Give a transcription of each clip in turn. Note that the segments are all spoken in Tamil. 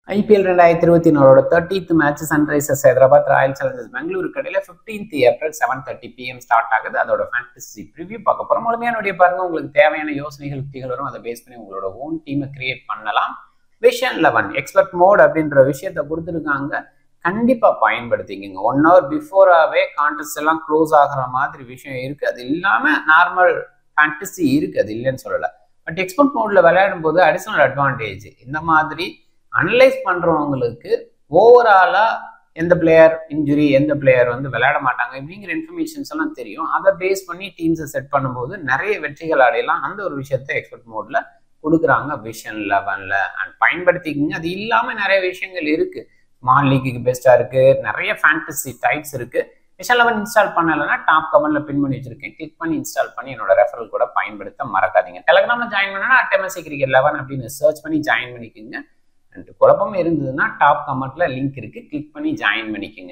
ஐபிஎல் ரெண்டாயிரத்தி இருபத்தி நாலோட thirtieth match Sunrisers Hyderabad Royal Challengers Bengaluru கடையில் fifteenth April seven thirty PM start ஆகுது அதோட ஃபேண்டசி ப்ரிவியூ பார்க்க போகிறோம் முழுமையான வீடியோ பாருங்க உங்களுக்கு தேவையான யோசனைகள் யுக்திகள் வரும் அதை பேஸ் பண்ணி உங்களோட ஓன் டீமை கிரியேட் பண்ணலாம் விஷன் லெவன் எக்ஸ்பர்ட் மோட் அப்படின்ற விஷயத்த கொடுத்துருக்காங்க கண்டிப்பாக பயன்படுத்திக்கங்க ஒன் ஹவர் பிஃபோராகவே கான்டெஸ்ட் எல்லாம் க்ளோஸ் ஆகிற மாதிரி விஷயம் இருக்குது அது இல்லாமல் நார்மல் ஃபேண்டசி இருக்குது அது இல்லைன்னு சொல்லலை பட் எக்ஸ்பர்ட் மோடில் விளையாடும் போது அடிஷனல் அட்வான்டேஜ் இந்த மாதிரி அனலைஸ் பண்றவங்களுக்கு ஓவராலா எந்த பிளேயர் இன்ஜுரி எந்த பிளேயர் வந்து விளையாட மாட்டாங்க இப்படிங்கிற இன்ஃபர்மேஷன்ஸ் எல்லாம் தெரியும் அதை பேஸ் பண்ணி டீம்ஸை செட் பண்ணும்போது நிறைய வெற்றிகள் அடையலாம் அந்த ஒரு விஷயத்த எக்ஸ்பர்ட் மோட்ல கொடுக்குறாங்க விஷன் லெவன்ல அண்ட் பயன்படுத்திக்கிங்க அது இல்லாம நிறைய விஷயங்கள் இருக்கு ஸ்மால் லீக்குக்கு பெஸ்டா இருக்கு நிறைய ஃபேண்டசி டைப்ஸ் இருக்கு விஷன் லெவன் இன்ஸ்டால் பண்ணலைன்னா டாப் கமெண்ட்ல பின் பண்ணி வச்சிருக்கேன் கிளிக் பண்ணி இன்ஸ்டால் பண்ணி என்னோட ரெஃபரல் கூட பயன்படுத்த மறக்காதீங்க டெலகிராம்ல ஜாயின் பண்ணனா அட்டமசி கிரிக்கெட் லெவன் அப்படின்னு சர்ச் பண்ணி ஜாயின் பண்ணிக்கோங்க அண்ட் குழப்பம் இருந்ததுன்னா டாப் கமெண்ட்ல லிங்க் இருக்கு கிளிக் பண்ணி ஜாயின் பண்ணிக்கோங்க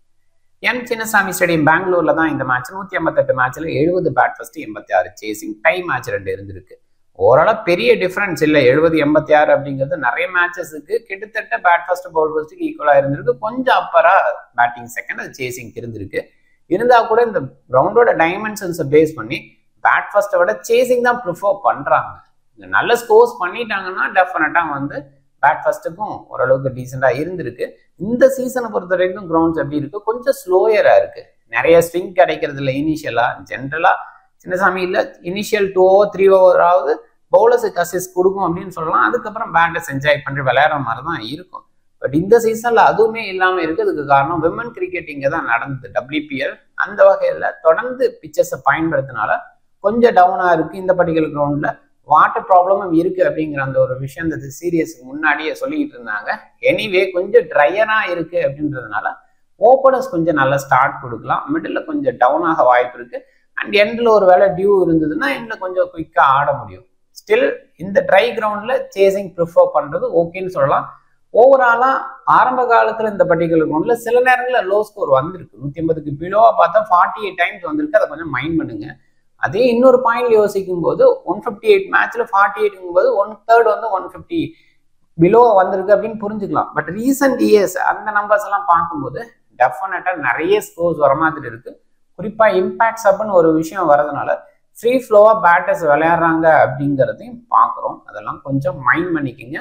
என் சின்னசாமி ஸ்டேடியம் பெங்களூர்ல தான் இந்த மேட்ச் நூத்தி ஐம்பத்தெட்டு மேட்ச்ல எழுபது பேட் ஃபர்ஸ்ட் எண்பத்தி ஆறு சேசிங் டை மேட்ச் ரெண்டு இருந்திருக்கு ஓரளவு பெரிய டிஃபரன்ஸ் இல்லை எழுபது எண்பத்தி ஆறு அப்படிங்கிறது நிறைய மேட்சஸுக்கு கிட்டத்தட்ட பேட் ஃபர்ஸ்ட் பவுல் ஃபர்ஸ்ட்டுக்கு ஈக்குவலாக இருந்திருக்கு கொஞ்சம் அப்பரா பேட்டிங் செகண்ட் அது சேசிங் இருந்திருக்கு இருந்தா கூட இந்த கிரவுண்டோட டைமென்ஷன்ஸை பேஸ் பண்ணி பேட் ஃபர்ஸ்ட்டை விட சேசிங் தான் ப்ரிஃபர் பண்றாங்க நல்ல ஸ்கோர்ஸ் பண்ணிட்டாங்கன்னா டெஃபினட்டா வந்து பேட் ஃபர்ஸ்ட்டுக்கும் ஓரளவுக்கு டீசெண்டாக இருந்திருக்கு இந்த சீசனை பொறுத்த வரைக்கும் கிரவுண்ட்ஸ் எப்படி இருக்கு கொஞ்சம் ஸ்லோயராக இருக்கு நிறைய ஸ்விங் கிடைக்கிறது இல்லை இனிஷியலாக ஜென்ரலாக சின்னசாமி இல்லை இனிஷியல் டூ ஓவர் த்ரீ ஓவராவது பவுலர்ஸுக்கு அசிஸ்ட் கொடுக்கும் அப்படின்னு சொல்லலாம் அதுக்கப்புறம் பேட்டர்ஸ் என்ஜாய் பண்ணி விளையாடுற மாதிரி தான் இருக்கும் பட் இந்த சீசன்ல அதுவுமே இல்லாமல் இருக்கு அதுக்கு காரணம் விமன் கிரிக்கெட் இங்கே தான் நடந்தது டபிள்யூபிஎல் அந்த வகையில் தொடர்ந்து பிக்சர்ஸை பயன்படுத்தினால கொஞ்சம் டவுனாக இருக்கு இந்த பர்டிகுலர் கிரவுண்டில் வாட்டர் ப்ராப்ளமும் இருக்கு அப்படிங்கிற அந்த ஒரு விஷயம் இந்த சீரியஸுக்கு முன்னாடியே சொல்லிக்கிட்டு இருந்தாங்க எனிவே கொஞ்சம் ட்ரையரா இருக்கு அப்படின்றதுனால ஓப்பனர்ஸ் கொஞ்சம் நல்லா ஸ்டார்ட் கொடுக்கலாம் மிடில் கொஞ்சம் டவுன் ஆக வாய்ப்பு இருக்கு அண்ட் எண்டில் ஒரு வேலை டியூ இருந்ததுன்னா எண்டில் கொஞ்சம் குயிக்காக ஆட முடியும் ஸ்டில் இந்த ட்ரை கிரவுண்ட்ல சேசிங் ப்ரிஃபர் பண்றது ஓகேன்னு சொல்லலாம் ஓவராலா ஆரம்ப காலத்துல இந்த பர்டிகுலர் கிரவுண்ட்ல சில நேரங்களில் லோ ஸ்கோர் வந்திருக்கு நூத்தி ஐம்பதுக்கு பிலோவா பார்த்தா ஃபார்ட்டி எயிட் டைம்ஸ் வந்திருக்கு அதை கொஞ்சம் மைண்ட் பண்ணுங்க அதே இன்னொரு பாயிண்ட் யோசிக்கும் போது ஒன் ஃபிஃப்டி எயிட் மேட்ச்ல ஃபார்ட்டி எயிட்ங்கும் போது ஒன் தேர்ட் வந்து ஒன் ஃபிஃப்டி பிலோ வந்திருக்கு அப்படின்னு புரிஞ்சுக்கலாம் பட் ரீசன்ட் இயர்ஸ் அந்த நம்பர்ஸ் எல்லாம் பார்க்கும்போது டெஃபினட்டா நிறைய ஸ்கோர்ஸ் வர மாதிரி இருக்கு குறிப்பா இம்பாக்ட் சப்னு ஒரு விஷயம் வரதுனால ஃப்ரீ ஃப்ளோவா பேட்டர்ஸ் விளையாடுறாங்க அப்படிங்கிறதையும் பார்க்குறோம் அதெல்லாம் கொஞ்சம் மைண்ட் பண்ணிக்கோங்க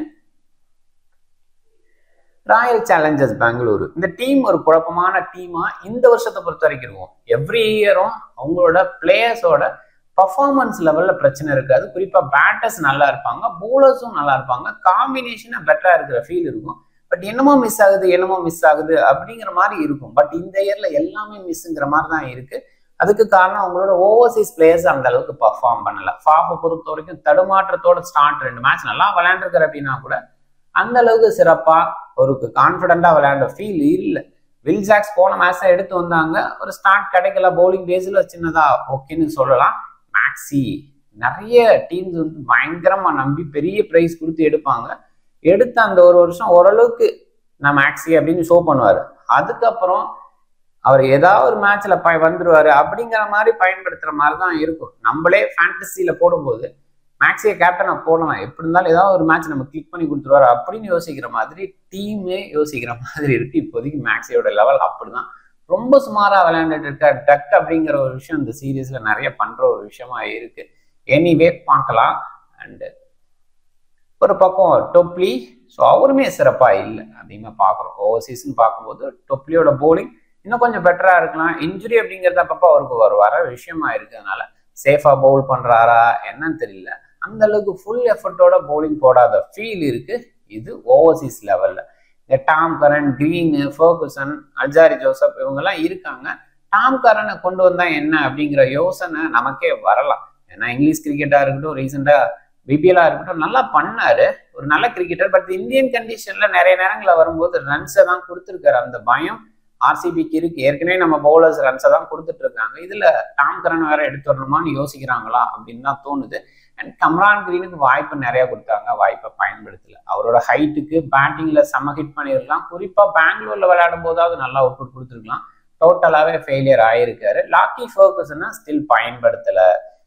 ராயல் சேலஞ்சர்ஸ் பெங்களூரு இந்த டீம் ஒரு குழப்பமான டீமா இந்த வருஷத்தை பொறுத்த வரைக்கும் இருக்கும் எவ்ரி இயரும் அவங்களோட பிளேயர்ஸோட பர்ஃபார்மன்ஸ் லெவல்ல பிரச்சனை இருக்காது குறிப்பா பேட்டர்ஸ் நல்லா இருப்பாங்க பவுலர்ஸும் நல்லா இருப்பாங்க காம்பினேஷனா பெட்டரா இருக்கிற ஃபீல் இருக்கும் பட் என்னமோ மிஸ் ஆகுது என்னமோ மிஸ் ஆகுது அப்படிங்கிற மாதிரி இருக்கும் பட் இந்த இயர்ல எல்லாமே மிஸ்ங்கிற மாதிரி தான் இருக்கு அதுக்கு காரணம் அவங்களோட ஓவர்சீஸ் பிளேயர்ஸ் அந்த அளவுக்கு பர்ஃபார்ம் பண்ணல ஃபாஃபை பொறுத்த வரைக்கும் தடுமாற்றத்தோட ஸ்டார்ட் ரெண்டு மேட்ச் நல்லா விளையாண்டுருக்காரு அப்படின்னா கூட அந்த அளவுக்கு சிறப்பா ஒரு கான்ஃபிடண்டா விளையாண்ட ஃபீல் இல்லை வில் ஜாக்ஸ் போன மேட்ச் எடுத்து வந்தாங்க ஒரு ஸ்டார்ட் கிடைக்கல பவுலிங் பேஸ்ல சின்னதா ஓகேன்னு சொல்லலாம் மேக்ஸி நிறைய டீம்ஸ் வந்து பயங்கரமா நம்பி பெரிய ப்ரைஸ் கொடுத்து எடுப்பாங்க எடுத்த அந்த ஒரு வருஷம் ஓரளவுக்கு நான் மேக்ஸி அப்படின்னு ஷோ பண்ணுவாரு அதுக்கப்புறம் அவர் ஏதாவது ஒரு மேட்ச்ல ப வந்துருவாரு அப்படிங்கிற மாதிரி பயன்படுத்துற மாதிரி தான் இருக்கும் நம்மளே ஃபேண்டசியில போடும்போது மேக்ஸியை கேப்டனை போடலாம் எப்படி இருந்தாலும் ஏதாவது ஒரு மேட்ச் நம்ம கிளிக் பண்ணி கொடுத்துருவாரு அப்படின்னு யோசிக்கிற மாதிரி டீமே யோசிக்கிற மாதிரி இருக்கு இப்போதைக்கு மேக்ஸியோட லெவல் அப்படிதான் ரொம்ப சுமாரா விளையாண்டுட்டு இருக்க டக் அப்படிங்கிற ஒரு விஷயம் இந்த சீரீஸ்ல நிறைய பண்ற ஒரு விஷயமா இருக்கு எனிவே பார்க்கலாம் அண்டு ஒரு பக்கம் டொப்லி ஸோ அவருமே சிறப்பா இல்லை அதிகமாக பார்க்குறோம் ஓவர்சீஸ்ன்னு பார்க்கும்போது டொப்லியோட போலிங் இன்னும் கொஞ்சம் பெட்டரா இருக்கலாம் இன்ஜுரி அப்படிங்கிறது அப்பப்போ அவருக்கு ஒரு வர விஷயமா இருக்கிறதுனால சேஃபா பவுல் பண்றாரா என்னன்னு தெரியல அந்த அளவுக்கு ஃபுல் எஃபர்ட்டோட பவுலிங் போடாத ஃபீல் இருக்கு இது ஓவர்சீஸ் லெவல்ல இந்த டாம் கரன் டீனு ஃபர்குசன் அல்ஜாரி ஜோசப் இவங்கெல்லாம் இருக்காங்க டாம் கரனை கொண்டு வந்தா என்ன அப்படிங்கிற யோசனை நமக்கே வரலாம் ஏன்னா இங்கிலீஷ் கிரிக்கெட்டா இருக்கட்டும் ரீசெண்டா பிபிஎலா இருக்கட்டும் நல்லா பண்ணாரு ஒரு நல்ல கிரிக்கெட்டர் பட் இந்தியன் கண்டிஷன்ல நிறைய நேரங்களில் வரும்போது ரன்ஸை தான் கொடுத்துருக்காரு அந்த பயம் ஆர்சிபிக்கு இருக்கு ஏற்கனவே நம்ம பவுலர்ஸ் ரன்ஸை தான் கொடுத்துட்டு இருக்காங்க இதுல டாம் கரன் வேற எடுத்து வரணுமான்னு யோசிக்கிறாங்களா அப்படின்னு தான் தோணுது அண்ட் கம்ரான் கிரீனுக்கு வாய்ப்பு நிறைய கொடுத்தாங்க வாய்ப்பை பயன்படுத்தல அவரோட ஹைட்டுக்கு பேட்டிங்ல செம்ம ஹிட் பண்ணிருக்கலாம் குறிப்பா பெங்களூர்ல விளையாடும் போதாவது நல்லா அவுட்புட் கொடுத்துருக்கலாம் டோட்டலாவே ஃபெயிலியர் ஆயிருக்காரு லாக்கி ஃபோக்கஸ்னா ஸ்டில் பயன்படுத்தல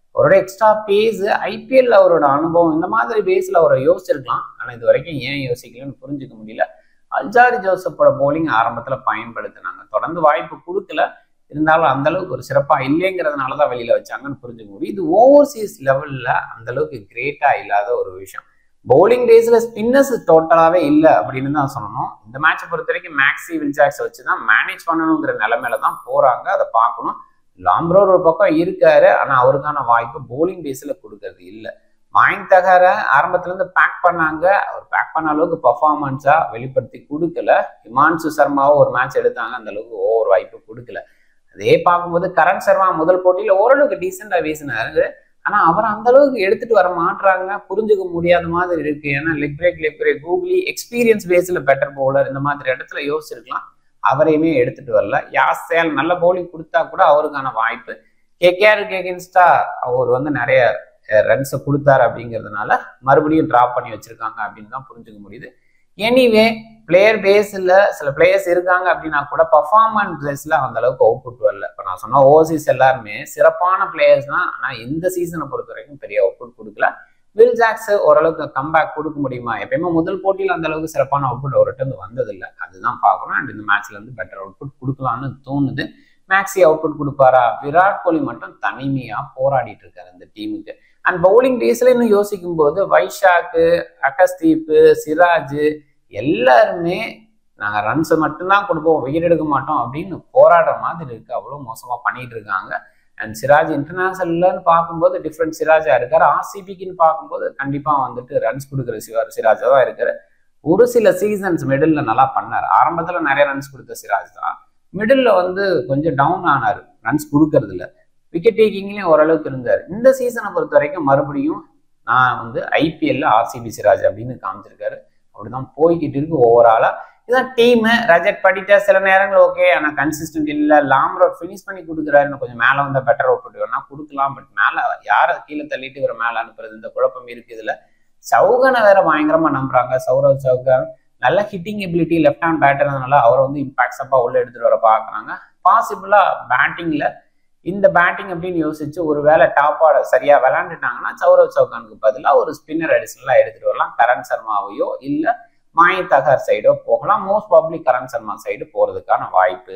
அவரோட எக்ஸ்ட்ரா பேஸ் ஐபிஎல் அவரோட அனுபவம் இந்த மாதிரி பேஸ்ல அவரை யோசிச்சிருக்கலாம் ஆனா இது வரைக்கும் ஏன் யோசிக்கலன்னு புரிஞ்சுக்க முடியல அல்ஜாரி ஜோசப்போட போலிங் ஆரம்பத்துல பயன்படுத்தினாங்க தொடர்ந்து வாய்ப்பு கொடுக்கல இருந்தாலும் அந்த அளவுக்கு ஒரு சிறப்பா இல்லைங்கிறதுனால தான் வெளியில வச்சாங்கன்னு புரிஞ்சுக்க முடியும் இது ஓவர்சீஸ் லெவல்ல அந்த அளவுக்கு கிரேட்டா இல்லாத ஒரு விஷயம் பவுலிங் டேஸ்ல ஸ்பின்னர்ஸ் டோட்டலாவே இல்லை அப்படின்னு தான் சொல்லணும் இந்த மேட்சை பொறுத்த வரைக்கும் மேக்ஸி வில்ஜாக்ஸ் வச்சு தான் மேனேஜ் பண்ணணுங்கிற நிலைமையில தான் போறாங்க அதை பார்க்கணும் லாம்ப்ரோர் ஒரு பக்கம் இருக்காரு ஆனா அவருக்கான வாய்ப்பு பவுலிங் பேஸ்ல கொடுக்கறது இல்லை மாயின் தகர ஆரம்பத்துல இருந்து பேக் பண்ணாங்க அவர் பேக் பண்ண அளவுக்கு பர்ஃபார்மன்ஸா வெளிப்படுத்தி கொடுக்கல ஹிமான்சு சர்மாவும் ஒரு மேட்ச் எடுத்தாங்க அந்த அளவுக்கு ஓவர் வாய்ப்பு கொடுக்கல அதே பார்க்கும்போது கரண் சர்மா முதல் போட்டியில ஓரளவுக்கு டீசெண்டா வீசினாரு ஆனா அவர் அந்த அளவுக்கு எடுத்துட்டு வர மாட்டுறாங்க புரிஞ்சுக்க முடியாத மாதிரி இருக்கு ஏன்னா leg break leg break googly experience பேஸ்ல பெட்டர் பவுலர் இந்த மாதிரி இடத்துல யோசிச்சிருக்கலாம் அவரையுமே எடுத்துட்டு வரல யாசேல் நல்ல பவுலிங் கொடுத்தா கூட அவருக்கான வாய்ப்பு கேகேஆருக்கு எகென்ஸ்டா அவர் வந்து நிறைய ரன்ஸை கொடுத்தாரு அப்படிங்கிறதுனால மறுபடியும் டிராப் பண்ணி வச்சிருக்காங்க அப்படின்னு தான் புரிஞ்சுக்க முடியுது எனிவே பிளேயர் பேஸில் சில பிளேயர்ஸ் இருக்காங்க அப்படின்னா கூட பர்ஃபார்மன்ஸ் பேஸில் அந்த அளவுக்கு அவுட்புட் வரல இப்போ நான் சொன்ன ஓவர்சீஸ் எல்லாருமே சிறப்பான பிளேயர்ஸ் தான் ஆனால் இந்த சீசனை பொறுத்த வரைக்கும் பெரிய அவுட்புட் கொடுக்கல வில் ஜாக்ஸ் ஓரளவுக்கு கம்பேக் கொடுக்க முடியுமா எப்பயுமே முதல் போட்டியில் அந்த அளவுக்கு சிறப்பான அவுட்புட் அவர்கிட்ட இருந்து வந்ததில்லை அதுதான் பார்க்கணும் அண்ட் இந்த மேட்ச்ல இருந்து பெட்டர் அவுட்புட் கொடுக்கலாம்னு தோணுது மேக்ஸி அவுட்புட் கொடுப்பாரா விராட் கோலி மட்டும் தனிமையா போராடிட்டு இருக்காரு இந்த டீமுக்கு அண்ட் பவுலிங் பேஸ்ல இன்னும் யோசிக்கும் போது வைஷாக்கு அகஸ்தீப் சிராஜ் எல்லாருமே நாங்க ரன்ஸ் மட்டும்தான் கொடுப்போம் விக்கெட் எடுக்க மாட்டோம் அப்படின்னு போராடுற மாதிரி இருக்கு அவ்வளவு மோசமா பண்ணிட்டு இருக்காங்க அண்ட் சிராஜ் இன்டர்நேஷனல்னு பார்க்கும்போது டிஃப்ரெண்ட் சிராஜா இருக்காரு ஆர்சிபிக்குன்னு பார்க்கும்போது கண்டிப்பா வந்துட்டு ரன்ஸ் கொடுக்குற சிவார் சிராஜா தான் இருக்காரு ஒரு சில சீசன்ஸ் மிடில் நல்லா பண்ணார் ஆரம்பத்துல நிறைய ரன்ஸ் கொடுத்த சிராஜ் தான் மிடில் வந்து கொஞ்சம் டவுன் ஆனார் ரன்ஸ் கொடுக்கறது இல்ல விக்கெட் டேக்கிங்லயும் ஓரளவுக்கு இருந்தார் இந்த சீசனை பொறுத்த வரைக்கும் மறுபடியும் நான் வந்து ஐபிஎல்ல ஆர்சிபி சிராஜ் அப்படின்னு காமிச்சிருக்காரு அப்படிதான் போய்கிட்டு இருக்கு ஓவராலா இதான் டீம் ரஜத் படிட்டா சில நேரங்கள் ஓகே ஆனால் கன்சிஸ்டன்ட் இல்லை லாங் ரோட் ஃபினிஷ் பண்ணி கொடுக்குறாரு கொஞ்சம் மேலே வந்தால் பெட்டர் அவுட் வேணா கொடுக்கலாம் பட் மேலே யாரை கீழே தள்ளிட்டு இவரை மேலே அனுப்புறது இந்த குழப்பம் இருக்கு இதுல சௌகனை வேற பயங்கரமா நம்புறாங்க சௌரவ் சௌகன் நல்ல ஹிட்டிங் எபிலிட்டி லெஃப்ட் ஹேண்ட் பேட்டர்னால அவரை வந்து இம்பாக்ட் அப்பா உள்ள எடுத்துட்டு வர பாக்குறாங்க பாசிபிளா பேட்டிங்ல இந்த பேட்டிங் அப்படின்னு யோசிச்சு ஒரு வேளை டாப் ஆர்டர் சரியா விளையாண்டுட்டாங்கன்னா சௌரவ் சௌகானுக்கு பதிலாக ஒரு ஸ்பின்னர் அடிஷனலா எடுத்துட்டு வரலாம் கரண் சர்மாவையோ இல்ல மாய் தகர் சைடோ போகலாம் most public Karn Sharma side போறதுக்கான வாய்ப்பு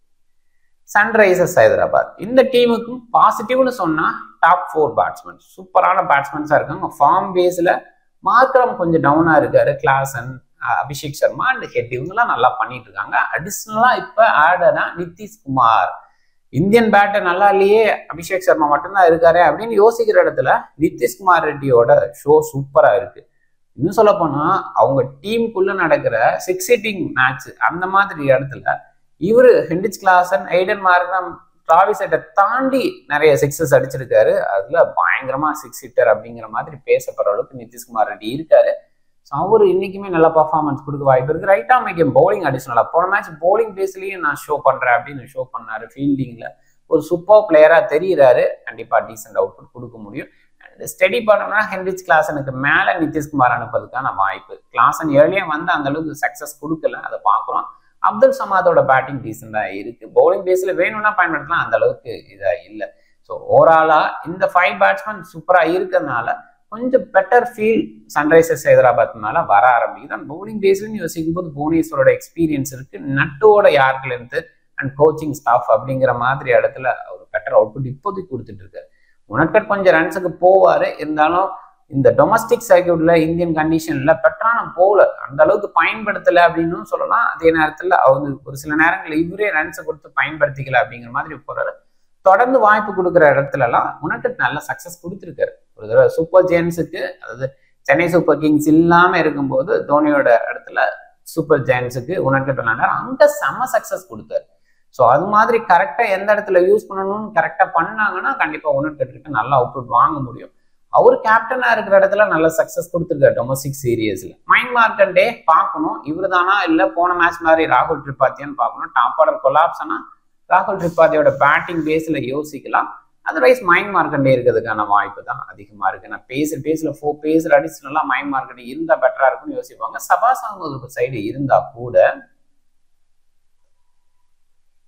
சன்ரைசர்ஸ் ஹைதராபாத் இந்த டீமுக்கும் பாசிட்டிவ்னு சொன்னா டாப் ஃபோர் பேட்ஸ்மேன் சூப்பரான பேட்ஸ்மேன்ஸா இருக்காங்க ஃபார்ம் பேஸ்ல மாத்திரம் கொஞ்சம் டவுனா இருக்காரு Klaasen Abhishek Sharma and Head இவங்கெல்லாம் நல்லா பண்ணிட்டு இருக்காங்க அடிஷ்னலா இப்ப ஆடனா நிதிஷ்குமார் இந்தியன் பேட்டர் நல்லா இல்லையே அபிஷேக் சர்மா மட்டும்தான் இருக்காரு அப்படின்னு யோசிக்கிற இடத்துல நிதிஷ்குமார் ரெட்டியோட ஷோ சூப்பரா இருக்கு இன்னும் சொல்ல போனா அவங்க டீமுக்குள்ள நடக்கிற சிக்ஸ் ஹிட்டிங் மேட்ச் அந்த மாதிரி இடத்துல இவரு ஹெண்டிச் கிளாசன் ஐடன் மார்க்ரம் டிராவிசெட்டை தாண்டி நிறைய சிக்ஸஸ் அடிச்சிருக்காரு அதுல பயங்கரமா சிக்ஸ் ஹிட்டர் அப்படிங்கிற மாதிரி பேசப்படுற அளவுக்கு நிதிஷ்குமார் ரெட்டி இருக்காரு ஸோ அவர் இன்னைக்குமே நல்ல பர்ஃபார்மன்ஸ் கொடுக்க வாய்ப்பு இருக்கு ரைட்டா மேக்கம் பவுலிங் அடிஷனலா போன மேட்ச் பவுலிங் பேஸ்லயும் நான் ஷோ பண்றேன் அப்படின்னு ஷோ பண்ணாரு ஃபீல்டிங்ல ஒரு சூப்பர் பிளேயரா தெரியுறாரு கண்டிப்பா டீசென்ட் அவுட்புட் கொடுக்க முடியும் அண்ட் ஸ்டடி பண்ணோம்னா ஹென்ரிச் கிளாசனுக்கு மேல நிதிஷ்குமார் அனுப்புறதுக்கான வாய்ப்பு கிளாசன் ஏர்லியா வந்து அந்த அளவுக்கு சக்சஸ் கொடுக்கல அதை பாக்குறோம் அப்துல் சமாதோட பேட்டிங் டீசெண்டா இருக்கு பவுலிங் பேஸ்ல வேணும்னா பயன்படுத்தலாம் அந்த அளவுக்கு இதா இல்லை ஸோ ஓவராலா இந்த ஃபைவ் பேட்ஸ்மேன் சூப்பரா இருக்கிறதுனால கொஞ்சம் பெட்டர் ஃபீல் சன்ரைசர்ஸ் ஹைதராபாத் மேல வர ஆரம்பிக்குது அண்ட் பவுலிங் பேஸ்லன்னு யோசிக்கும் போது புவனேஸ்வரோட எக்ஸ்பீரியன்ஸ் இருக்கு நட்டோட யாருக்குல இருந்து அண்ட் கோச்சிங் ஸ்டாஃப் அப்படிங்கிற மாதிரி இடத்துல ஒரு பெட்டர் அவுட்புட் இப்போதைக்கு கொடுத்துட்டு இருக்காரு உனக்கட் கொஞ்சம் ரன்ஸுக்கு போவாரு இருந்தாலும் இந்த டொமஸ்டிக் சர்க்கியூட்ல இந்தியன் கண்டிஷன்ல பெட்டரான போலர் அந்த அளவுக்கு பயன்படுத்தல அப்படின்னு சொல்லலாம் அதே நேரத்துல அவங்க ஒரு சில நேரங்களில் இவரே ரன்ஸை கொடுத்து பயன்படுத்திக்கல அப்படிங்கிற மாதிரி போறாரு தொடர்ந்து வாய்ப்பு கொடுக்குற இடத்துலலாம் உனக்கட் நல்ல சக்சஸ் கொடுத்துருக்காரு ஒரு தடவை சூப்பர் ஜெயின்ஸுக்கு அதாவது சென்னை சூப்பர் கிங்ஸ் இல்லாம இருக்கும்போது தோனியோட இடத்துல சூப்பர் ஜெயின்ஸுக்கு உனக்கட் விளையாண்டார் அங்க செம சக்சஸ் கொடுத்தாரு ஸோ அது மாதிரி கரெக்டா எந்த இடத்துல யூஸ் பண்ணணும்னு கரெக்டா பண்ணாங்கன்னா கண்டிப்பா உனக்கட்டுக்கு நல்ல அவுட்புட் வாங்க முடியும் அவர் கேப்டனா இருக்கிற இடத்துல நல்ல சக்சஸ் கொடுத்துருக்காரு டொமஸ்டிக் சீரியஸ்ல மைண்ட் மார்க்கண்டே பார்க்கணும் இவரு தானா இல்ல போன மேட்ச் மாதிரி ராகுல் திரிபாத்தியான்னு பார்க்கணும் டாப் ஆர்டர் கொலாப்ஸ்னா ராகுல் திரிபாத்தியோட பேட்டிங் பேஸ்ல யோசிக்கலாம் அதர்வைஸ் மைண்ட் மார்க்கண்டே இருக்கிறதுக்கான வாய்ப்பு தான் அதிகமா இருக்கு நான் பேசுற பேஸ்ல ஃபோ பேசுற அடிஷனலா மைண்ட் மார்க்கெட் இருந்தா பெட்டரா இருக்கும்னு யோசிப்பாங்க சபாஸ் அகமது சைடு இருந்தா கூட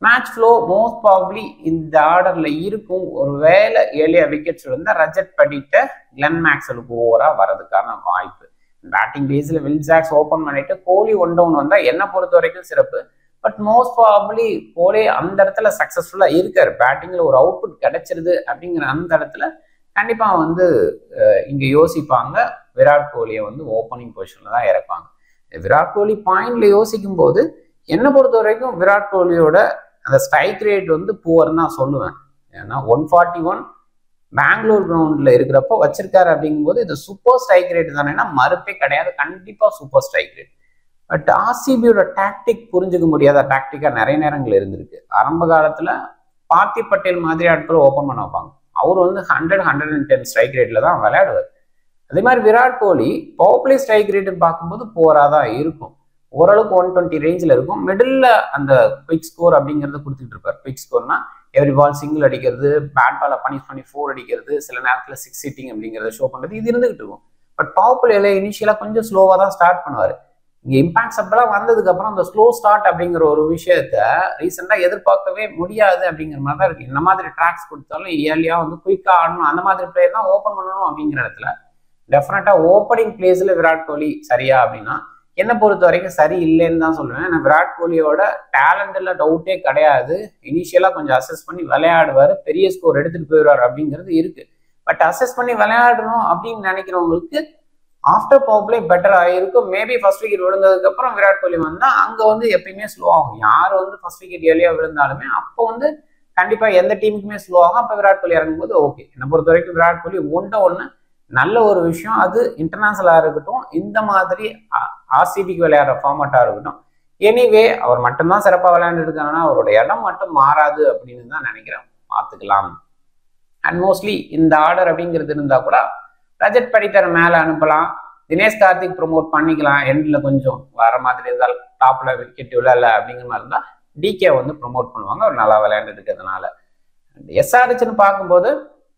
மேட்ச் ஃப்ளோ மோஸ்ட் ப்ராப்ளி இந்த ஆர்டர்ல இருக்கும் ஒரு வேலை ஏழியா விக்கெட்ஸ் இருந்தால் ரஜத் படிட்ட கிளன் மேக்ஸலுக்கு ஓவரா வரதுக்கான வாய்ப்பு பேட்டிங் பேஸ்ல வில்ஜாக்ஸ் ஓப்பன் பண்ணிட்டு கோலி ஒன் டவுன் வந்தா என்ன பொறுத்த வரைக்கும் சிறப்பு பட் மோஸ்ட் ப்ராபப்ளி கோலி அந்த இடத்துல சக்சஸ்ஃபுல்லா இருக்காரு பேட்டிங்ல ஒரு அவுட்புட் கிடைச்சிருது அப்படிங்கிற அந்த இடத்துல கண்டிப்பா வந்து இங்க யோசிப்பாங்க விராட் கோலியை வந்து ஓப்பனிங் பொசிஷன்ல தான் இறப்பாங்க விராட் கோலி பாயிண்ட்ல யோசிக்கும் போது என்னை பொறுத்த வரைக்கும் விராட் கோலியோட அந்த ஸ்ட்ரைக் ரேட் வந்து புவர்னு தான் சொல்லுவேன் ஏன்னா ஒன் ஃபார்ட்டி ஒன் பெங்களூர் கிரவுண்ட்ல இருக்கிறப்போ வச்சிருக்காரு அப்படிங்கும்போது இது சூப்பர் ஸ்ட்ரைக் ரேட் தானேன்னா மறுப்பே கிடையாது கண்டிப்பா சூப்பர் ஸ்ட்ரைக் ரேட் பட் ஆர்சிபியோட டாக்டிக் புரிஞ்சுக்க முடியாத டாக்டிக்கா நிறைய நேரங்கள் இருந்திருக்கு ஆரம்ப காலத்துல பார்த்தி பட்டேல் மாதிரி ஆட்கள் ஓப்பன் பண்ண வைப்பாங்க அவர் வந்து hundred hundred and ten strike ரேட்ல தான் விளையாடுவார் அதே மாதிரி விராட் கோலி பவர் ஸ்ட்ரைக் ரேட்னு பார்க்கும்போது போரா தான் இருக்கும் ஓரளவுக்கு ஒன் டுவெண்ட்டி ரேஞ்சில் இருக்கும் மிடில் அந்த குவிக் ஸ்கோர் அப்படிங்கிறத கொடுத்துட்டு இருப்பார் குவிக் ஸ்கோர்னா எவ்ரி பால் சிங்கிள் அடிக்கிறது பேட் பாலை பனிஷ் பண்ணி ஃபோர் அடிக்கிறது சில நேரத்தில் சிக்ஸ் சிட்டிங் அப்படிங்கிறத ஷோ பண்ணுறது இது இருந்துகிட்டு இருக்கும் பட் பவர் பிளேல இனிஷியலாக கொஞ்சம் ஸ்லோவாக தான் ஸ்டார்ட் பண்ணுவார் இங்கே இம்பாக்ட்ஸ் அப்பெல்லாம் வந்ததுக்கு அப்புறம் அந்த ஸ்லோ ஸ்டார்ட் அப்படிங்கிற ஒரு விஷயத்த ரீசெண்டாக எதிர்பார்க்கவே முடியாது அப்படிங்கிற மாதிரி தான் இருக்கு இந்த மாதிரி ட்ராக்ஸ் கொடுத்தாலும் இயர்லியாக வந்து குயிக்காக ஆடணும் அந்த மாதிரி பிளேயர் தான் ஓப்பன் பண்ணணும் அப்படிங்கிற இடத்துல டெஃபினட்டாக ஓப்பனிங் பிளேஸில் விராட் கோலி சரியா அப்படின்னா என்னை பொறுத்த வரைக்கும் சரி இல்லைன்னு தான் சொல்லுவேன் ஏன்னா விராட் கோலியோட டேலண்ட்ல டவுட்டே கிடையாது இனிஷியலா கொஞ்சம் அசஸ் பண்ணி விளையாடுவார் பெரிய ஸ்கோர் எடுத்துட்டு போயிடுவார் அப்படிங்கிறது இருக்கு பட் அசஸ் பண்ணி விளையாடணும் அப்படின்னு நினைக்கிறவங்களுக்கு ஆஃப்டர் பவர் பெட்டர் ஆயிருக்கும் மேபி ஃபர்ஸ்ட் விக்கெட் விழுந்ததுக்கு அப்புறம் விராட் கோலி வந்தா அங்க வந்து எப்பயுமே ஸ்லோ ஆகும் யார் வந்து ஃபர்ஸ்ட் விக்கெட் எளியா விழுந்தாலுமே அப்போ வந்து கண்டிப்பா எந்த டீமுக்குமே ஸ்லோ ஆகும் அப்ப விராட் கோலி இறங்கும்போது ஓகே என்னை பொறுத்த வரைக்கும் விராட் கோலி ஒன்றை ஒன்று நல்ல ஒரு விஷயம் அது இன்டர்நேஷனலாக இருக்கட்டும் இந்த மாதிரி ஆர்சிபிக்கு விளையாடுற ஃபார்மட்டாக இருக்கட்டும் எனிவே அவர் மட்டும்தான் சிறப்பாக விளையாண்டுருக்காங்கன்னா அவரோட இடம் மட்டும் மாறாது அப்படின்னு தான் நினைக்கிறேன் பார்த்துக்கலாம் அண்ட் மோஸ்ட்லி இந்த ஆர்டர் அப்படிங்கிறது இருந்தால் கூட ரஜத் படித்தர் மேலே அனுப்பலாம் தினேஷ் கார்த்திக் ப்ரொமோட் பண்ணிக்கலாம் எண்டில் கொஞ்சம் வர மாதிரி இருந்தால் டாப்பில் விக்கெட் விழல அப்படிங்கிற மாதிரி இருந்தால் டிகே வந்து ப்ரொமோட் பண்ணுவாங்க அவர் நல்லா விளையாண்டு இருக்கிறதுனால எஸ்ஆர்ஹெச்னு பார்க்கும்போது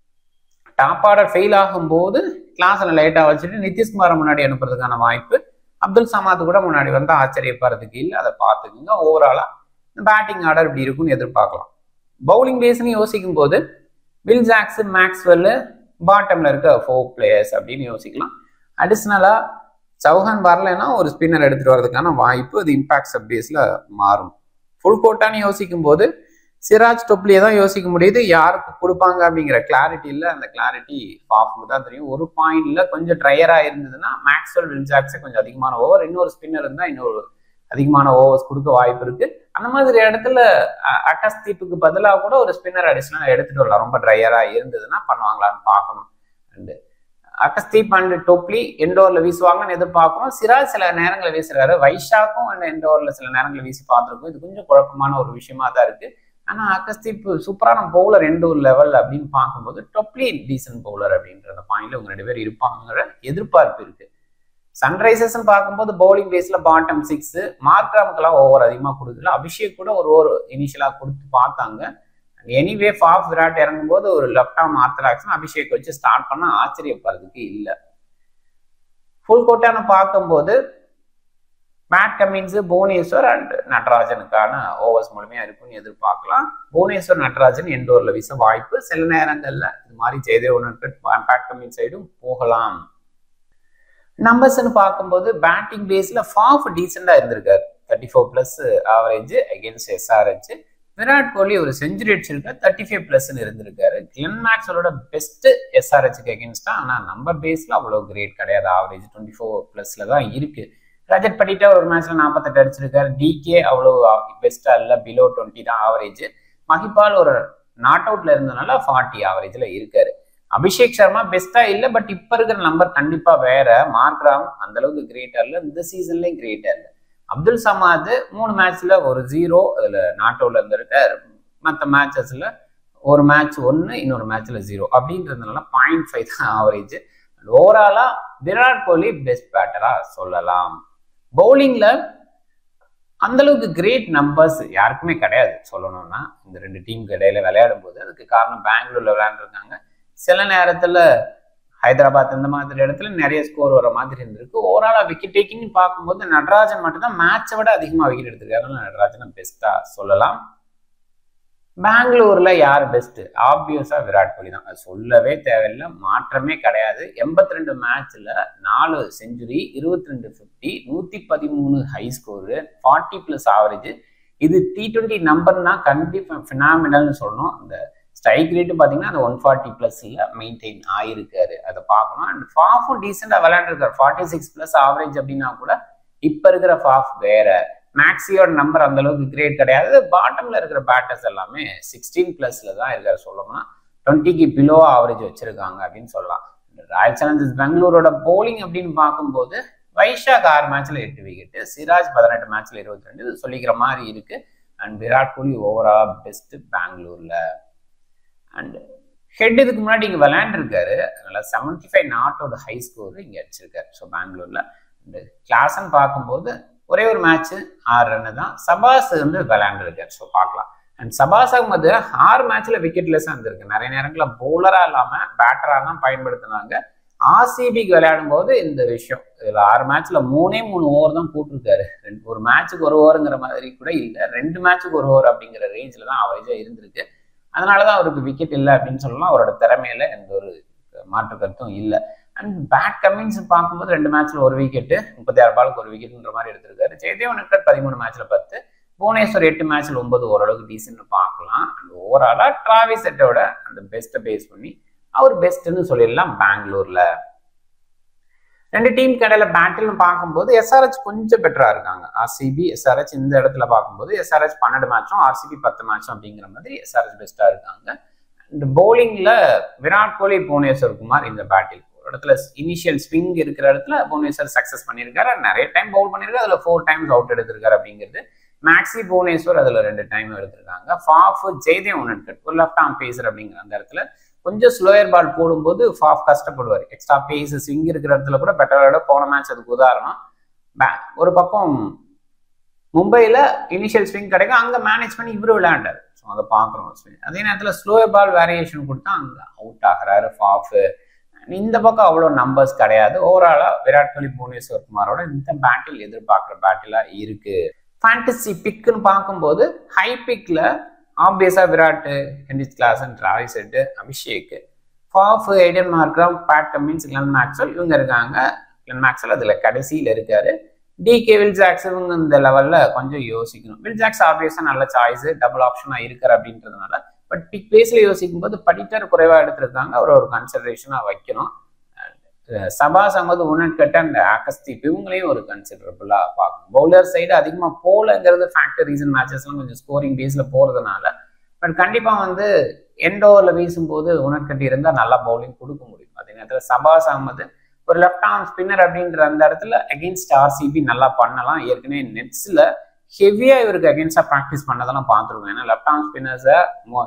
டாப் ஆர்டர் ஃபெயில் ஆகும்போது கிளாஸில் லைட்டாக வச்சுட்டு நிதிஷ்குமாரை முன்னாடி அனுப்புறதுக்கான வாய்ப்பு அப்துல் சமாத் கூட முன்னாடி வந்து ஆச்சரியப்படுறதுக்கு இல்லை அதை பார்த்துக்குங்க ஓவராலாக பேட்டிங் ஆர்டர் இப்படி இருக்கும்னு எதிர்பார்க்கலாம் பவுலிங் பேஸ்னு யோசிக்கும் போது வில் ஜாக்ஸ் மேக்ஸ்வெல் பாட்டம்ல இருக்க ஃபோர் பிளேயர்ஸ் அப்படின்னு யோசிக்கலாம் அடிஷ்னலாக சௌஹான் வரலைன்னா ஒரு ஸ்பின்னர் எடுத்துட்டு வர்றதுக்கான வாய்ப்பு அது இம்பாக்ட் சப் பேஸில் மாறும் ஃபுல் கோட்டான்னு யோசிக்கும் போது சிராஜ் டொப்லியை தான் யோசிக்க முடியுது யாருக்கு கொடுப்பாங்க அப்படிங்கிற கிளாரிட்டி இல்லை அந்த கிளாரிட்டி பாஃபுக்கு தான் தெரியும் ஒரு பாயிண்ட்ல கொஞ்சம் ட்ரையரா இருந்ததுன்னா மேக்ஸ்வெல் வில்ஜாக்ஸே கொஞ்சம் அதிகமான ஓவர் இன்னொரு ஸ்பின்னர் இருந்தால் இன்னொரு அதிகமான ஓவர்ஸ் கொடுக்க வாய்ப்பு இருக்கு அந்த மாதிரி இடத்துல அகஸ் தீப்புக்கு பதிலாக கூட ஒரு ஸ்பின்னர் அடிஷனல் எடுத்துட்டு வரலாம் ரொம்ப ட்ரையரா இருந்ததுன்னா பண்ணுவாங்களான்னு பார்க்கணும் அண்டு அகஸ்தீப் அண்ட் டொப்லி எண்டோர்ல வீசுவாங்கன்னு எதிர்பார்க்கணும் சிராஜ் சில நேரங்களில் வீசுறாரு வைஷாக்கும் அண்ட் எண்டோர்ல சில நேரங்களில் வீசி பார்த்துருக்கோம் இது கொஞ்சம் குழப்பமான ஒரு விஷயமா தான் இருக்கு ஆனா அகஸ்தீப் சூப்பரான பவுலர் எண்டோர் லெவல் அப்படின்னு பார்க்கும்போது டொப்லி டீசன்ட் பவுலர் அப்படின்ற பாயிண்ட்ல உங்க ரெண்டு பேர் இருப்பாங்கிற எதிர்பார்ப்பு இருக்கு சன்ரைசர்ஸ் பார்க்கும்போது பவுலிங் பேஸ்ல பாட்டம் சிக்ஸ் மார்க்ராமுக்கெல்லாம் ஓவர் அதிகமாக கொடுக்கல அபிஷேக் கூட ஒரு ஓவர் இனிஷியலா கொடுத்து பார்த்தாங்க எனிவே ஃபாஃப் விராட் இறங்கும் போது ஒரு லெஃப்ட் ஆம் ஆர்த்தடாக்ஸ் அபிஷேக் வச்சு ஸ்டார்ட் பண்ண ஆச்சரியப்படுறதுக்கு இல்லை ஃபுல் கோட்டான பார்க்கும்போது மேட் கமின்ஸ் புவனேஸ்வர் அண்ட் நடராஜனுக்கான ஓவர்ஸ் முழுமையா இருக்கும்னு எதிர்பார்க்கலாம் புவனேஸ்வர் நடராஜன் எண்டோர்ல வீச வாய்ப்பு சில நேரங்கள்ல இது மாதிரி ஜெயதேவ் பேட் கமின் சைடும் போகலாம் நம்பர்ஸ்னு பார்க்கும்போது பேட்டிங் பேஸ்ல ஃபாஃப் டீசெண்டா இருந்திருக்காரு thirty four plus average against SRH Virat Kohli ஒரு செஞ்சுரி அடிச்சிருக்காரு தேர்ட்டி ஃபைவ் பிளஸ்ன்னு இருந்திருக்காரு கிளன் மேக்ஸோட பெஸ்ட் எஸ்ஆர்ஹெச்க்கு அகேன்ஸ்டா ஆனால் நம்பர் பேஸ்ல அவ்வளோ கிரேட் கிடையாது ஆவரேஜ் டுவெண்ட்டி ஃபோர் பிளஸ்ல தான் இருக்கு ரஜத் படிட்டா ஒரு மேட்ச்ல நாற்பத்தெட்டு அடிச்சிருக்காரு டிகே அவ்வளோ பெஸ்டா இல்லை பிலோ டுவெண்ட்டி தான் ஆவரேஜ் மஹிபால் ஒரு நாட் அவுட்ல இருந்தனால ஃபார்ட்டி ஆவரேஜ்ல இருக்காரு அபிஷேக் சர்மா பெஸ்டா இல்லை பட் இப்ப இருக்கிற நம்பர் கண்டிப்பா வேற மார்க்ராம் அந்த அளவுக்கு கிரேட்டா இல்லை இந்த சீசன்லயும் கிரேட்டா இல்லை அப்துல் சமாத் மூணு மேட்ச்ல ஒரு ஜீரோ அதுல நாட் அவுட்ல இருந்திருக்காரு மற்ற மேட்சஸ்ல ஒரு மேட்ச் ஒன்னு இன்னொரு மேட்ச்ல ஜீரோ அப்படின்றதுனால பாயிண்ட் ஃபைவ் தான் ஆவரேஜ் ஓவராலா விராட் கோலி பெஸ்ட் பேட்டரா சொல்லலாம் பவுலிங்ல அந்த அளவுக்கு கிரேட் நம்பர்ஸ் யாருக்குமே கிடையாது சொல்லணும்னா இந்த ரெண்டு டீமுக்கு இடையில விளையாடும் போது அதுக்கு காரணம் பெங்களூர்ல விளையாண்டுருக்காங்க சில நேரத்துல ஹைதராபாத் இந்த மாதிரி இடத்துல நிறைய ஸ்கோர் வர மாதிரி இருந்திருக்கு ஓவராலா விக்கெட் டேக்கிங் பார்க்கும்போது நடராஜன் மட்டும்தான் மேட்சை விட அதிகமாக விக்கெட் எடுத்திருக்காரு நடராஜனை பெஸ்டா சொல்லலாம் பெங்களூர்ல யார் பெஸ்ட் ஆப்வியஸா விராட் கோலி தான் அது சொல்லவே தேவையில்லை மாற்றமே கிடையாது எண்பத்தி ரெண்டு மேட்ச்ல நாலு செஞ்சுரி இருபத்தி ரெண்டு ஃபிஃப்டி நூத்தி பதிமூணு high score forty plus average இது டி ட்வெண்ட்டி நம்பர்னா கண்டிப்பா ஃபினாமினல்னு சொல்லணும் அந்த ஸ்ட்ரைக் ரேட்டு பார்த்தீங்கன்னா அந்த ஒன் ஃபார்ட்டி ப்ளஸ்ல மெயின்டைன் ஆயிருக்காரு அதை பார்க்கணும் அண்ட் ஃபாஃபும் டீசெண்டாக விளையாண்டுருக்காரு ஃபார்ட்டி சிக்ஸ் ப்ளஸ் ஆவரேஜ் அப்படின்னா கூட இப்போ இருக்கிற ஃபாஃப் வேற மேக்ஸியோட நம்பர் அந்த அளவுக்கு கிரேட் கிடையாது பாட்டம்ல இருக்கிற பேட்டர்ஸ் எல்லாமே சிக்ஸ்டீன் பிளஸ்ல தான் இருக்காரு சொல்லணும்னா டுவெண்ட்டிக்கு பிலோ ஆவரேஜ் வச்சிருக்காங்க அப்படின்னு சொல்லலாம் ராயல் சேலஞ்சர்ஸ் பெங்களூரோட போலிங் அப்படின்னு பார்க்கும்போது வைஷாக் ஆறு மேட்ச்ல எட்டு விக்கெட் சிராஜ் பதினெட்டு மேட்ச்ல இருபத்தி ரெண்டு இது சொல்லிக்கிற மாதிரி இருக்கு and Virat Kohli overall best பெங்களூர்ல அண்ட் ஹெட் இதுக்கு முன்னாடி இங்கே விளையாண்டுருக்காரு அதனால செவன்டி ஃபைவ் நாட்டோட ஹை ஸ்கோர் இங்கே அடிச்சிருக்காரு ஸோ பெங்களூர்ல அண்ட் கிளாஸ்ன்னு பார்க்கும்போது ஒரே ஒரு மேட்ச் ஆறு ரன்னு தான் சபாஸ் வந்து விளையாண்டுருக்காரு ஸோ பார்க்கலாம் அண்ட் சபாஸ் அகமது ஆறு மேட்ச்ல விக்கெட்லெஸ் இருந்திருக்கு நிறைய நேரங்களில் பவுலரா இல்லாம பேட்டரா தான் பயன்படுத்தினாங்க ஆர்சிபிக்கு விளையாடும் போது இந்த விஷயம் இதுல ஆறு மேட்ச்ல மூணே மூணு ஓவர் தான் போட்டிருக்காரு ரெண்டு ஒரு மேட்ச்சுக்கு ஒரு ஓவருங்கிற மாதிரி கூட இல்லை ரெண்டு மேட்ச்சுக்கு ஒரு ஓவர் அப்படிங்கிற ரேஞ்சில் தான் அவரேஜா இருந்திருக்கு அதனாலதான் அவருக்கு விக்கெட் இல்லை அப்படின்னு சொல்லலாம் அவரோட திறமையில எந்த ஒரு மாற்று கருத்தும் இல்லை அண்ட் பேட் கமின்ஸ் பார்க்கும்போது ரெண்டு மேட்ச்ல ஒரு விக்கெட்டு முப்பத்தி ஆறு பாலுக்கு ஒரு விக்கெட்ன்ற மாதிரி எடுத்திருக்காரு ஜெயதேவ் நக்கட் பதிமூணு மேட்ச்ல பத்து புவனேஸ்வர் எட்டு மேட்ச்ல ஒன்பது ஓரளவுக்கு டீசென்ட் பார்க்கலாம் அண்ட் ஓவராலா டிராவிஸ் செட்டோட அந்த பெஸ்ட்டை பேஸ் பண்ணி அவர் பெஸ்ட்னு சொல்லிடலாம் பெங்களூர்ல ரெண்டு டீம் கடையில பேட்டில்னு பார்க்கும்போது எஸ்ஆர்ஹெச் கொஞ்சம் பெட்டரா இருக்காங்க ஆர்சிபி எஸ்ஆர்ஹெச் இந்த இடத்துல பார்க்கும்போது எஸ்ஆர்ஹெச் பன்னெண்டு மேட்சும் ஆர்சிபி பத்து மேட்சும் அப்படிங்கிற மாதிரி எஸ்ஆர்ஹெச் பெஸ்டா இருக்காங்க அண்ட் பவுலிங்ல விராட் கோலி புவனேஸ்வர் குமார் இந்த பேட்டில் ஒரு இடத்துல இனிஷியல் ஸ்விங் இருக்கிற இடத்துல புவனேஸ்வர் சக்சஸ் பண்ணியிருக்காரு நிறைய டைம் பவுல் பண்ணியிருக்காரு அதுல ஃபோர் டைம்ஸ் அவுட் எடுத்திருக்காரு அப்படிங்கிறது மேக்ஸி புவனேஸ்வர் அதுல ரெண்டு டைம் எடுத்திருக்காங்க ஃபாஃப் ஜெய்தேவ் உனன்கட் ஒரு லெஃப்ட் ஆம் பேசர் அப்படிங்கிற அந்த இடத்துல கொஞ்சம் ஸ்லோயர் பால் போடும்போது ஃபாஃப் கஷ்டப்படுவார் எக்ஸ்ட்ரா பேஸ் ஸ்விங் இருக்கிற இடத்துல கூட பெட்டரோட போன மேட்ச் அதுக்கு உதாரணம் ஒரு பக்கம் மும்பையில் இனிஷியல் ஸ்விங் கிடைக்கும் அங்கே மேனேஜ் பண்ணி இவரு விளையாண்டார் ஸோ அதை பார்க்குறோம் ஸ்விங் அதே நேரத்தில் ஸ்லோயர் பால் வேரியேஷன் கொடுத்தா அங்கே அவுட் ஆகிறாரு ஃபாஃபு இந்த பக்கம் அவ்வளோ நம்பர்ஸ் கிடையாது ஓவராலாக விராட் கோலி புவனேஸ்வர் குமாரோட இந்த பேட்டில் எதிர்பார்க்குற பேட்டிலாக இருக்கு ஃபேண்டசி பிக்குன்னு பார்க்கும்போது ஹை பிக்கில் ஆப்வியஸா விராட் ஹென்ரிச் கிளாசன் டிராவிஸ் செட்டு Abhishek Faf Aiden Markram Pat Cummins Glenn Maxwell இவங்க இருக்காங்க கிளன் மேக்ஸ்வெல் அதுல கடைசியில் இருக்காரு டி கே வில் ஜாக்ஸ் இவங்க இந்த லெவல்ல கொஞ்சம் யோசிக்கணும் வில் ஜாக்ஸ் ஆப்வியஸா நல்ல சாய்ஸ் டபுள் ஆப்ஷனா இருக்காரு அப்படின்றதுனால பட் பிக் பேஸ்ல யோசிக்கும் போது படிட்டர் குறைவா எடுத்திருக்காங்க அவர் ஒரு கன்சிடரேஷனா வைக்கணும் சபாஸ் அகமது உனட்கட்ட அண்ட் ஆகஸ்தீப் இவங்களையும் ஒரு கன்சிடரபிளா பார்க்கணும் பவுலர் சைடு அதிகமா போலங்கிறது ஃபேக்டர் ரீசன் மேட்சஸ்லாம் கொஞ்சம் ஸ்கோரிங் பேஸ்ல போறதுனால பட் கண்டிப்பா வந்து எண்ட் ஓவர்ல வீசும்போது உனட்கட்டி இருந்தா நல்லா பவுலிங் கொடுக்க முடியும் அதே நேரத்தில் சபாஸ் அகமது ஒரு லெஃப்ட் ஆர்ம் ஸ்பின்னர் அப்படின்ற அந்த இடத்துல அகேன்ஸ்ட் ஆர்சிபி நல்லா பண்ணலாம் ஏற்கனவே நெட்ஸ்ல ஹெவியா இவருக்கு அகேன்ஸ்டா ப்ராக்டிஸ் பண்ணதெல்லாம் பார்த்துருக்கோம் ஏன்னா லெஃப்ட் ஆர்ம் ஸ்பின்னர்ஸை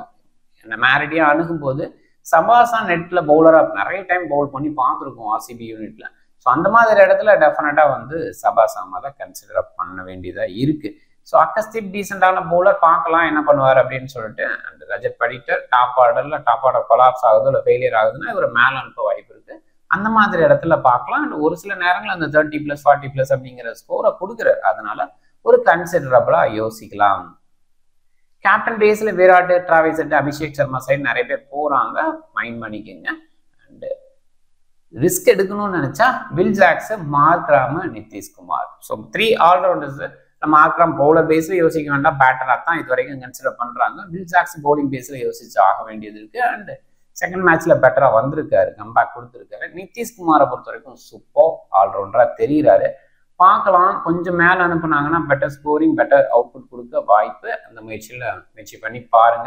மேரடியா அணுகும் போது சபாசா நெட்ல பவுலரா நிறைய டைம் பவுல் பண்ணி பார்த்துருக்கோம் ஆர்சிபி யூனிட்ல ஸோ அந்த மாதிரி இடத்துல டெஃபினட்டா வந்து சபாசாமா தான் கன்சிடர் பண்ண வேண்டியதா இருக்கு ஸோ அக்கஸ்தீப் டீசெண்டான பவுலர் பார்க்கலாம் என்ன பண்ணுவார் அப்படின்னு சொல்லிட்டு அந்த ரஜத் படிட்டர் டாப் ஆர்டர்ல டாப் ஆர்டர் கொலாப்ஸ் ஆகுது இல்லை ஃபெயிலியர் ஆகுதுன்னா இவர் மேல அனுப்ப வாய்ப்பு இருக்கு அந்த மாதிரி இடத்துல பார்க்கலாம் அண்ட் ஒரு சில நேரங்கள் அந்த தேர்ட்டி பிளஸ் ஃபார்ட்டி பிளஸ் அப்படிங்கிற ஸ்கோரை கொடுக்குறாரு அதனால ஒரு கன்சிடரபிளா யோசிக்கலாம் கேப்டன் பேஸ்ல விராட் டிராவிஸ் அபிஷேக் சர்மா சைடு நிறைய பேர் போறாங்க மைண்ட் பண்ணிக்கோங்க அண்ட் ரிஸ்க் எடுக்கணும்னு நினைச்சா will Jacks மார்க்ராம Nitish Kumar so three all-rounders நம்ம ஆக்ராம் பவுலர் பேஸ்ல யோசிக்க வேண்டாம் பேட்டரா தான் இது வரைக்கும் கன்சிடர் பண்றாங்க வில் ஜாக்ஸ் பவுலிங் பேஸ்ல யோசிச்சு ஆக வேண்டியது இருக்கு அண்ட் செகண்ட் மேட்ச்ல பெட்டரா வந்திருக்காரு கம்பேக் கொடுத்துருக்காரு நிதிஷ்குமாரை பொறுத்த வரைக்கும் சூப்பர் ஆல்ரவுண்டரா தெரியுறாரு பார்க்கலாம் கொஞ்சம் மேலே அனுப்புனாங்கன்னா பெட்டர் ஸ்கோரிங் பெட்டர் அவுட்புட் கொடுக்க வாய்ப்பு அந்த முயற்சியில் முயற்சி பண்ணி பாருங்க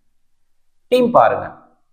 டீம் பாருங்க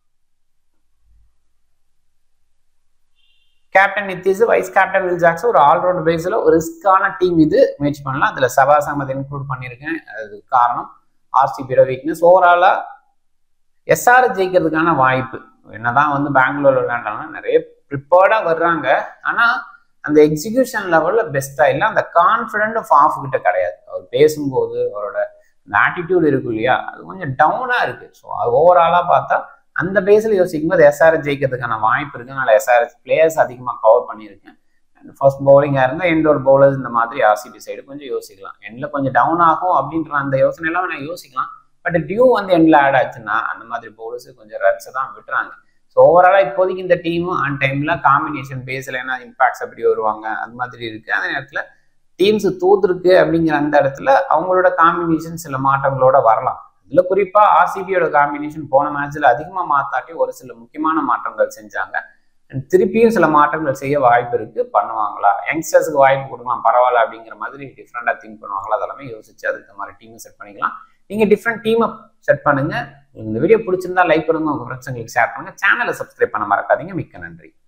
captain Nitish vice captain Will Jacks ஒரு ஆல்ரவுண்ட் பேஸில் ஒரு ரிஸ்கான டீம் இது முயற்சி பண்ணலாம் அதில் சபாஸ் அகமது இன்க்ளூட் பண்ணியிருக்கேன் அது காரணம் ஆர்சிபியோட வீக்னஸ் ஓவராலாக எஸ்ஆர் ஜெயிக்கிறதுக்கான வாய்ப்பு என்னதான் வந்து பெங்களூர் விளையாண்டாங்கன்னா நிறைய ப்ரிப்பேர்டாக வர்றாங்க ஆனால் அந்த எக்ஸிகியூஷன் லெவல்ல பெஸ்டா இல்லை அந்த கான்ஃபிடென்ட் ஆஃப் கிட்ட கிடையாது அவர் பேசும்போது அவரோட அந்த ஆட்டிடியூட் இருக்கு இல்லையா அது கொஞ்சம் டவுனா இருக்கு ஸோ அது ஓவராலா பார்த்தா அந்த பேஸ்ல யோசிக்கும் போது எஸ்ஆர்எஸ் ஜெயிக்கிறதுக்கான வாய்ப்பு இருக்கு அதனால எஸ்ஆர்எஸ் பிளேயர்ஸ் அதிகமாக கவர் பண்ணியிருக்கேன் அண்ட் ஃபர்ஸ்ட் பவுலிங்காக இருந்தால் இண்டோர் பவுலர்ஸ் இந்த மாதிரி ஆர்சிபி சைடு கொஞ்சம் யோசிக்கலாம் எண்ட்ல கொஞ்சம் டவுன் ஆகும் அப்படின்ற அந்த யோசனை எல்லாம் நான் யோசிக்கலாம் பட் டியூ வந்து எண்ட்ல ஆட் ஆச்சுன்னா அந்த மாதிரி பவுலர்ஸ் கொஞ்சம் ரன்ஸை தான் விட்டுறாங்க ஸோ ஓவராலாக இப்போதைக்கு இந்த டீமும் ஆன் டைம்ல காம்பினேஷன் பேஸில் என்ன இம்பாக்ட்ஸ் அப்படி வருவாங்க அது மாதிரி இருக்கு அந்த நேரத்தில் டீம்ஸ் தோத்துருக்கு அப்படிங்கிற அந்த இடத்துல அவங்களோட காம்பினேஷன் சில மாற்றங்களோட வரலாம் இதுல குறிப்பா ஆர்சிபியோட காம்பினேஷன் போன மேட்ச்ல அதிகமா மாத்தாட்டி ஒரு சில முக்கியமான மாற்றங்கள் செஞ்சாங்க And திருப்பியும் சில மாற்றங்கள் செய்ய வாய்ப்பு இருக்கு பண்ணுவாங்களா யங்ஸ்டர்ஸ்க்கு வாய்ப்பு கொடுக்கலாம் பரவாயில்ல அப்படிங்கிற மாதிரி டிஃப்ரெண்டா திங்க் பண்ணுவாங்களா அதெல்லாமே யோசிச்சு அதுக்கு மாதிரி டீம் செட் பண்ணிக்கலாம் நீங்க டிஃப்ரெண்ட் டீமை செட் பண்ணுங்க உங்களுக்கு இந்த வீடியோ பிடிச்சிருந்தா லைக் பண்ணுங்க உங்க ஃப்ரெண்ட்ஸுங்களுக்கு ஷேர் பண்ணுங்க சேனலை சப்ஸ்கிரைப் பண்ண மறக்காதீங்க மிக்க நன்றி